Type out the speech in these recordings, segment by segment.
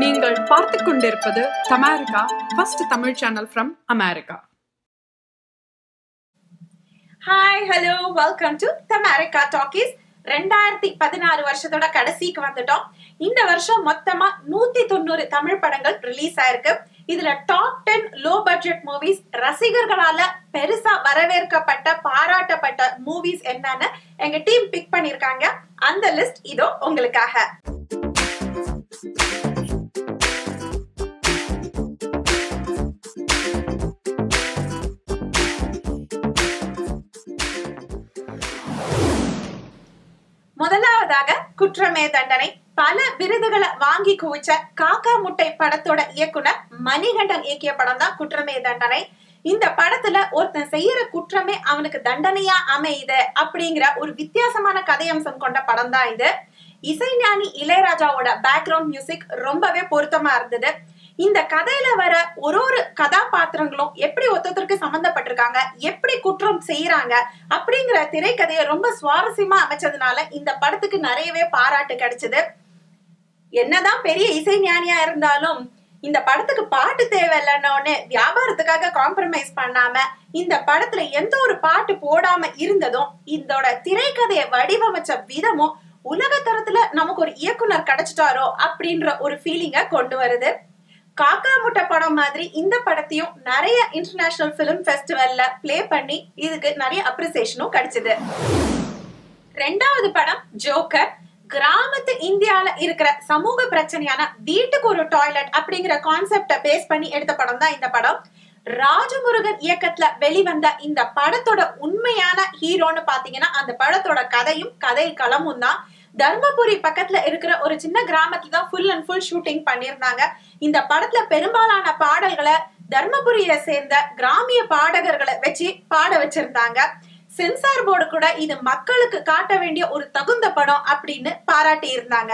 நீங்கள் பார்த்துக் கொண்டிருப்பது Tamarika first Tamil channel from America hi hello welcome to Tamarika talkies ரெண்டாயிரத்தி பதினாறு வருஷத்தோட கடைசிக்கு வந்துட்டோம் இந்த வருஷம் மொத்தமா நூத்தி தொண்ணூறு தமிழ் படங்கள் ரிலீஸ் ஆயிருக்கு இதுல top ten low budget movies ரசிகர்களால பெருசா வரவேற்கப்பட்ட பாராட்டப்பட்ட மூவிஸ் என்னன்னு எங்க டீம் பிக் பண்ணிருக்காங்க அந்த லிஸ்ட் இதோ உங்களுக்காக முதலாவதாக குற்றமே தண்டனை பல விருதுகளை வாங்கி குவிச்ச காக்கா முட்டை படத்தோட இயக்குனர் மணிகண்டன் இயக்கிய படம் தான் குற்றமே தண்டனை இந்த படத்துல ஒருத்தன் செய்யற குற்றமே அவனுக்கு தண்டனையா அமையுது அப்படிங்கிற ஒரு வித்தியாசமான கதையம்சம் கொண்ட படம் தான் இது இசைஞானி இளையராஜாவோட பேக்ரவுண்ட் மியூசிக் ரொம்பவே பொருத்தமா இருந்தது இந்த கதையில வர ஒரு ஒரு கதாபாத்திரங்களும் எப்படி ஒருத்தருக்கு சம்பந்தப்பட்டிருக்காங்க எப்படி குற்றம் செய்யறாங்க அப்படிங்கிற திரைக்கதையை ரொம்ப சுவாரஸ்யமா அமைச்சதுனால இந்த படத்துக்கு நிறையவே பாராட்டு கிடைச்சது என்னதான் பெரிய இசை ஞானியா இருந்தாலும் இந்த படத்துக்கு பாட்டு தேவையில்லைன்னு வியாபாரத்துக்காக காம்ப்ரமைஸ் பண்ணாம இந்த படத்துல எந்த ஒரு பாட்டு போடாம இருந்ததும் இதோட திரைக்கதையை வடிவமைச்ச விதமும் உலக தரத்துல நமக்கு ஒரு இயக்குனர் கிடைச்சிட்டாரோ அப்படின்ற ஒரு ஃபீலிங்க கொண்டு வருது காக்கா முட்டை படம் மாதிரி இந்த படத்தையும் நிறைய இன்டர்நேஷனல் பிலிம் ஃபெஸ்டிவல்ல ப்ளே பண்ணி இதுக்கு நிறைய அப்ரிசியேஷனும் கிடைச்சது ரெண்டாவது படம் ஜோக்கர் கிராமத்து இந்தியால இருக்கிற சமூக பிரச்சனையான வீட்டுக்கு ஒரு டாய்லெட் அப்படிங்கிற கான்செப்ட பேஸ் பண்ணி எடுத்த படம் தான் இந்த படம் ராஜமுருகன் இயக்கத்துல வெளிவந்த இந்த படத்தோட உண்மையான ஹீரோன்னு பாத்தீங்கன்னா அந்த படத்தோட கதையும் கதை களமும் தான் தர்மபுரி பக்கத்துல இருக்கிற ஒரு சின்ன கிராமத்துல தான் ஃபுல் அண்ட் ஃபுல் ஷூட்டிங் பண்ணியிருந்தாங்க இந்த படத்துல பெரும்பாலான பாடல்களை தர்மபுரியை சேர்ந்த கிராமிய பாடகர்களை வச்சு பாட வச்சிருந்தாங்க சென்சார் போர்டு கூட இது மக்களுக்கு காட்ட வேண்டிய ஒரு தகுந்த படம் அப்படின்னு பாராட்டி இருந்தாங்க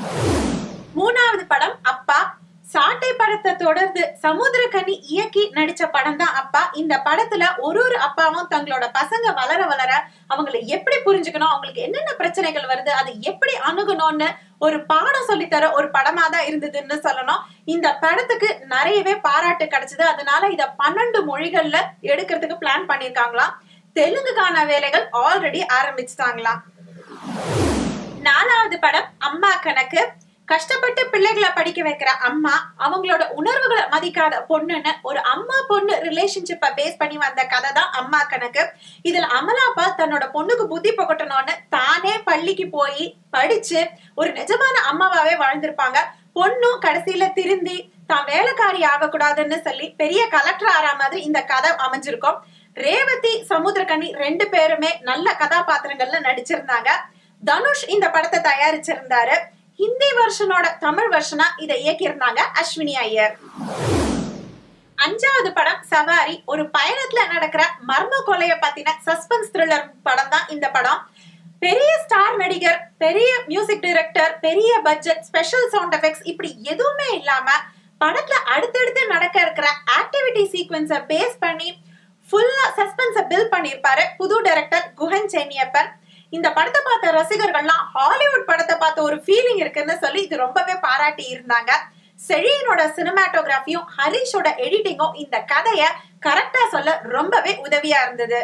மூணாவது படம் அப்பா சாட்டை படத்தை தொடர்ந்து சமுத்திரக்கனி இயக்கி நடிச்ச படம் தான் அப்பா இந்த படத்துல ஒரு ஒரு அப்பாவும் தங்களோட பசங்க வளர வளர அவங்களை எப்படி புரிஞ்சுக்கணும் அவங்களுக்கு என்னென்ன பிரச்சனைகள் வருது அதை எப்படி அணுகணும்னு ஒரு பாடம் சொல்லித்தர ஒரு படமா தான் இருந்ததுன்னு சொல்லணும் இந்த படத்துக்கு நிறையவே பாராட்டு கிடைச்சது அதனால இத பன்னெண்டு மொழிகள்ல எடுக்கிறதுக்கு பிளான் பண்ணிருக்காங்களாம் தெலுங்குக்கான வேலைகள் ஆல்ரெடி ஆரம்பிச்சிட்டாங்களாம் நாலாவது படம் அம்மா கணக்கு கஷ்டப்பட்டு பிள்ளைகளை படிக்க வைக்கிற அம்மா அவங்களோட உணர்வுகளை மதிக்காத பொண்ணுன்னு ஒரு அம்மா பொண்ணு ரிலேஷன்ஷிப்பை பேஸ் பண்ணி வந்த கதை தான் அம்மா கணக்கு இதுல அமலாப்பா தன்னோட பொண்ணுக்கு புத்தி புகட்டணும்னு தானே பள்ளிக்கு போய் படிச்சு ஒரு நிஜமான அம்மாவாவே வாழ்ந்திருப்பாங்க பொண்ணும் கடைசியில திருந்தி தான் வேலைக்காரி ஆகக்கூடாதுன்னு சொல்லி பெரிய கலெக்டர் ஆற மாதிரி இந்த கதை அமைஞ்சிருக்கும் ரேவதி சமுத்திரகனி ரெண்டு பேருமே நல்ல கதாபாத்திரங்கள்ல நடிச்சிருந்தாங்க தனுஷ் இந்த படத்தை தயாரிச்சிருந்தாரு ஹிந்தி வெர்ஷனோட தமிழ் வெர்ஷனா இதை இயக்கியிருந்தாங்க அஸ்வினி ஐயர் அஞ்சாவது படம் சவாரி ஒரு பயணத்துல நடக்கிற மர்ம கொலைய பத்தின சஸ்பென்ஸ் த்ரில்லர் படம் தான் இந்த படம் பெரிய ஸ்டார் நடிகர் பெரிய மியூசிக் டைரக்டர் பெரிய பட்ஜெட் ஸ்பெஷல் சவுண்ட் எஃபெக்ட்ஸ் இப்படி எதுவுமே இல்லாம படத்துல அடுத்தடுத்து நடக்க இருக்கிற ஆக்டிவிட்டி சீக்வன்ஸை பேஸ் பண்ணி ஃபுல்லா சஸ்பென்ஸை பில் பண்ணியிருப்பாரு புது டைரக்டர் குஹன் சென்னியப்பன் இந்த படத்தை பார்த்த ரசிகர்கள்லாம் ஹாலிவுட் படத்தை பார்த்த ஒரு ஃபீலிங் இருக்குன்னு சொல்லி இது ரொம்பவே பாராட்டி இருந்தாங்க செழியனோட சினிமாட்டோகிராஃபியும் ஹரிஷோட எடிட்டிங்கும் இந்த கதைய கரெக்டா சொல்ல ரொம்பவே உதவியா இருந்தது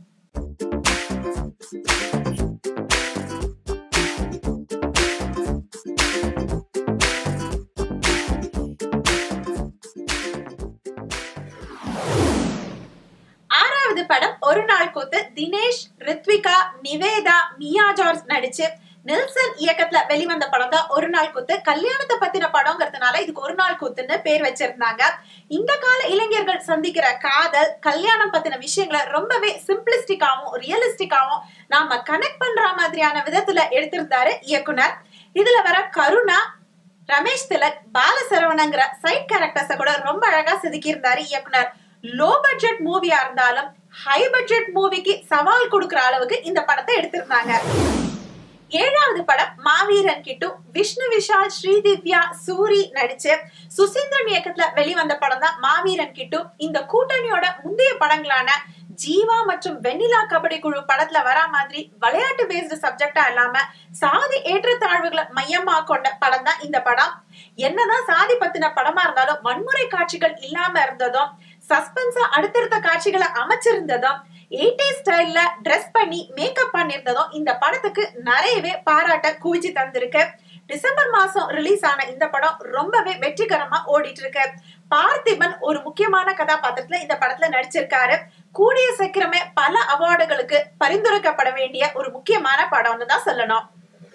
ஆறாவது படம் ஒரு நாள் கூத்து தினேஷ் ரித்விகா நிவேதா மியா ஜார்ஜ் நடிச்சு நெல்சன் இயக்கத்துல வெளிவந்த படம் தான் ஒரு நாள் கூத்து கல்யாணத்தை பத்தின படங்கிறதுனால இதுக்கு ஒரு நாள் கூத்துன்னு பேர் வச்சிருந்தாங்க இந்த கால இளைஞர்கள் சந்திக்கிற காதல் கல்யாணம் பத்தின விஷயங்களை ரொம்பவே சிம்பிளிஸ்டிக்காவும் ரியலிஸ்டிக்காவும் நாம கனெக்ட் பண்ற மாதிரியான விதத்துல எடுத்திருந்தாரு இயக்குனர் இதுல வர கருணா ரமேஷ் திலக் பாலசரவணங்கிற சைட் கேரக்டர்ஸ கூட ரொம்ப அழகா செதுக்கி இருந்தாரு இயக்குனர் லோ பட்ஜெட் மூவியா இருந்தாலும் ஹை பட்ஜெட் மூவிக்கு சவால் கொடுக்கிற அளவுக்கு இந்த படத்தை எடுத்திருந்தாங்க ஏழாவது படம் மாவீரன் கிட்டு விஷ்ணு விஷால் ஸ்ரீதிவ்யா சூரி நடிச்சு சுசீந்திரன் இயக்கத்துல வெளிவந்த படம் தான் மாவீரன் கிட்டு இந்த கூட்டணியோட முந்தைய படங்களான ஜீவா மற்றும் வெண்ணிலா கபடி குழு படத்துல வரா மாதிரி விளையாட்டு பேஸ்டு சப்ஜெக்டா இல்லாம சாதி ஏற்றத்தாழ்வுகளை மையமா கொண்ட படம் தான் இந்த படம் என்னதான் சாதி பத்தின படமா இருந்தாலும் வன்முறை காட்சிகள் இல்லாம இருந்ததும் சஸ்பென்ஸா அடுத்தடுத்த காட்சிகளை அமைச்சிருந்ததும் எயிட்டி ஸ்டைல்ல ட்ரெஸ் பண்ணி மேக்கப் பண்ணியிருந்ததும் இந்த படத்துக்கு நிறையவே பாராட்ட குவிச்சு தந்திருக்கு டிசம்பர் மாசம் ரிலீஸ் ஆன இந்த படம் ரொம்பவே வெற்றிகரமா ஓடிட்டு இருக்கு பார்த்திபன் ஒரு முக்கியமான கதாபாத்திரத்துல இந்த படத்துல நடிச்சிருக்காரு கூடிய சீக்கிரமே பல அவார்டுகளுக்கு பரிந்துரைக்கப்பட வேண்டிய ஒரு முக்கியமான படம்னு தான் சொல்லணும்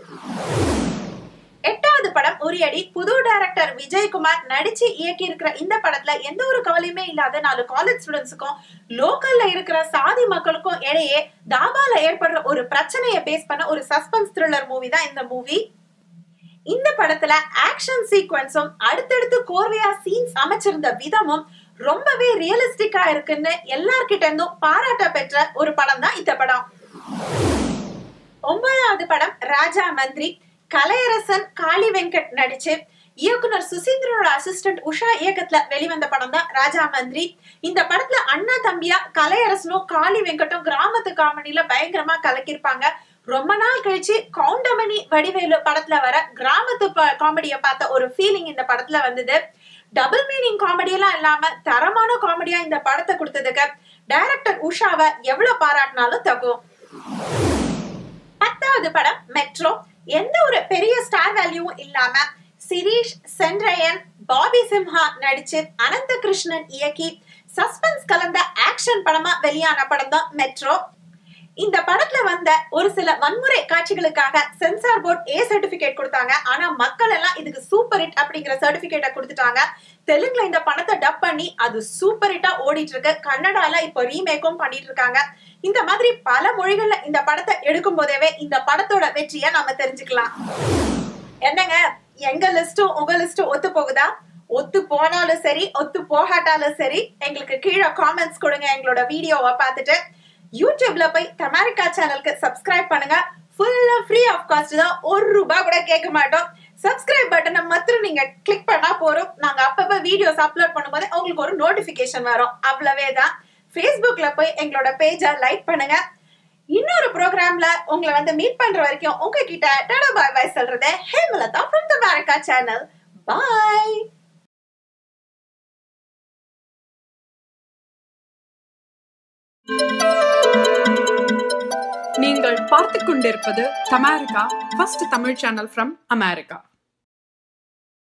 எட்டாவது படம் உரியடி புது டைரக்டர் விஜயகுமார் நடிச்சு இயக்கி இருக்கிற இந்த படத்துல எந்த ஒரு கவலையுமே இல்லாத நாலு காலேஜ் ஸ்டூடெண்ட்ஸுக்கும் லோக்கல்ல இருக்கிற சாதி மக்களுக்கும் இடையே தாபால ஏற்படுற ஒரு பிரச்சனையை பேஸ் பண்ண ஒரு சஸ்பென்ஸ் த்ரில்லர் மூவி தான் இந்த மூவி இந்த படத்துல ஆக்ஷன் சீக்வன்ஸும் அடுத்தடுத்து கோர்வையா சீன்ஸ் அமைச்சிருந்த விதமும் ரொம்பவே ரியலிஸ்டிக்கா இருக்குன்னு எல்லார்கிட்ட இருந்தும் பாராட்ட பெற்ற ஒரு படம் தான் இந்த படம் ஒன்பதாவது படம் ராஜா மந்திரி கலையரசன் காளி வெங்கட் நடிச்சு இயக்குனர் சுசீந்திரனோட அசிஸ்டன்ட் உஷா இயக்கத்துல வெளிவந்த படம் தான் ராஜா மந்திரி இந்த படத்துல அண்ணா தம்பியா கலையரசனும் காளி வெங்கட்டும் கிராமத்து காமெடியில பயங்கரமா கலக்கிருப்பாங்க ரொம்ப நாள் கழிச்சு கவுண்டமணி வடிவேலு படத்துல வர கிராமத்து காமெடிய பார்த்த ஒரு ஃபீலிங் இந்த படத்துல வந்தது டபுள் மீனிங் காமெடி எல்லாம் இல்லாம தரமான காமெடியா இந்த படத்தை கொடுத்ததுக்கு டைரக்டர் உஷாவை எவ்வளவு பாராட்டினாலும் தகும் பத்தாவது படம் மெட்ரோ எந்த ஒரு பெரிய ஸ்டார் வேல்யூவும் இல்லாம சிரீஷ் சென்ட்ரயன் பாபி சிம்ஹா நடிச்சு அனந்த கிருஷ்ணன் இயக்கி சஸ்பென்ஸ் கலந்த ஆக்ஷன் படமா வெளியான படம் தான் மெட்ரோ இந்த படத்துல வந்த ஒரு சில வன்முறை காட்சிகளுக்காக சென்சார் போர்ட் ஏ சர்டிபிகேட் கொடுத்தாங்க ஆனா மக்கள் எல்லாம் இதுக்கு சூப்பர் ஹிட் அப்படிங்கிற சர்டிபிகேட்டை கொடுத்துட்டாங்க தெலுங்குல இந்த படத்தை டப் பண்ணி அது சூப்பர் ஹிட்டா ஓடிட்டு இருக்கு கன்னடால இப்போ ரீமேக்கும் பண்ணிட்டு இருக்காங்க இந்த மாதிரி பல மொழிகள்ல இந்த படத்தை எடுக்கும் போதேவே இந்த படத்தோட வெற்றியை நாம தெரிஞ்சுக்கலாம் என்னங்க எங்க லிஸ்டும் உங்க லிஸ்டும் ஒத்து போகுதா ஒத்து போனாலும் சரி ஒத்து போகாட்டாலும் சரி எங்களுக்கு கீழே காமெண்ட்ஸ் கொடுங்க எங்களோட வீடியோவை பார்த்துட்டு யூடியூப்ல போய் தமாரிக்கா சேனலுக்கு சப்ஸ்கிரைப் பண்ணுங்க ஃபுல்லா ஃப்ரீ ஆஃப் காஸ்ட் தான் ஒரு ரூபாய் கூட கேட்க மாட்டோம் சப்ஸ்கிரைப் பட்டனை மாத்திரம் நீங்க கிளிக் பண்ணா போறோம் நாங்க அப்பப்ப வீடியோஸ் அப்லோட் பண்ணும்போது உங்களுக்கு ஒரு நோட்டிபிகேஷன் வரும் அவ்வளவே தான் ஃபேஸ்புக்ல போய் எங்களோட பேஜை லைக் பண்ணுங்க இன்னொரு ப்ரோக்ராம்ல உங்களை வந்து மீட் பண்ற வரைக்கும் உங்ககிட்ட டாடா பாய் பாய் சொல்றது Hemalatha from Tamarika channel bye நீங்கள் பார்த்துக் கொண்டிருப்பது Tamarika first Tamil channel from America